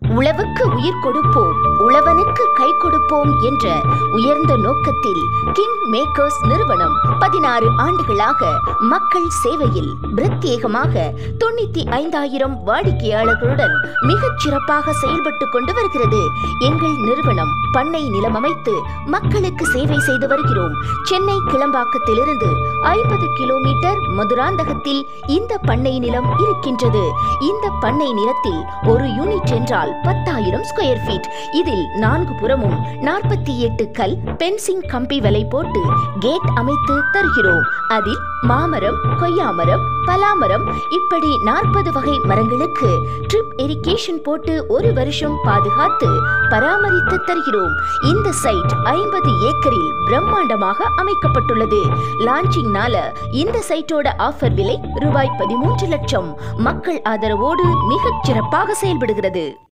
உழவுக்கு உயிர் கொடுப்போம் உழவனுக்கு கை கொடுப்போம் என்ற உயர்ந்த நோக்கத்தில் கிங் மேக்கர்ஸ் நிறுவனம் பதினாறு ஆண்டுகளாக மக்கள் சேவையில் பிரத்யேகமாக தொண்ணூத்தி ஐந்தாயிரம் வாடிக்கையாளர்களுடன் மிகச் சிறப்பாக செயல்பட்டு கொண்டு வருகிறது எங்கள் நிறுவனம் பண்ணை நிலம் அமைத்து மக்களுக்கு சேவை செய்து வருகிறோம் சென்னை கிளம்பாக்கத்திலிருந்து ஐம்பது கிலோமீட்டர் மதுராந்தகத்தில் இந்த பண்ணை நிலம் இருக்கின்றது இந்த பண்ணை நிலத்தில் ஒரு யூனிட் என்றால் பத்தாயிரம் ஸ்கொயர் ஃபீட் இதில் நான்கு புறமும் நாற்பத்தி எட்டு கல் பென்சிங் கம்பி வலை போட்டு கேட் அமைத்து தருகிறோம் அதில் மாமரம் கொய்யாமரம் பலாமரம் இப்படி நாற்பது வகை மரங்களுக்கு ட்ரிப் இரிகேஷன் போட்டு ஒரு வருஷம் பாதுகாத்து பராமரித்து தருகிறோம் இந்த சைட் ஐம்பது ஏக்கரில் பிரம்மாண்டமாக அமைக்கப்பட்டுள்ளது லான்ச்சிங்னால இந்த சைட்டோட ஆஃபர் விலை ரூபாய் பதிமூன்று லட்சம் மக்கள் ஆதரவோடு மிகச் சிறப்பாக செயல்படுகிறது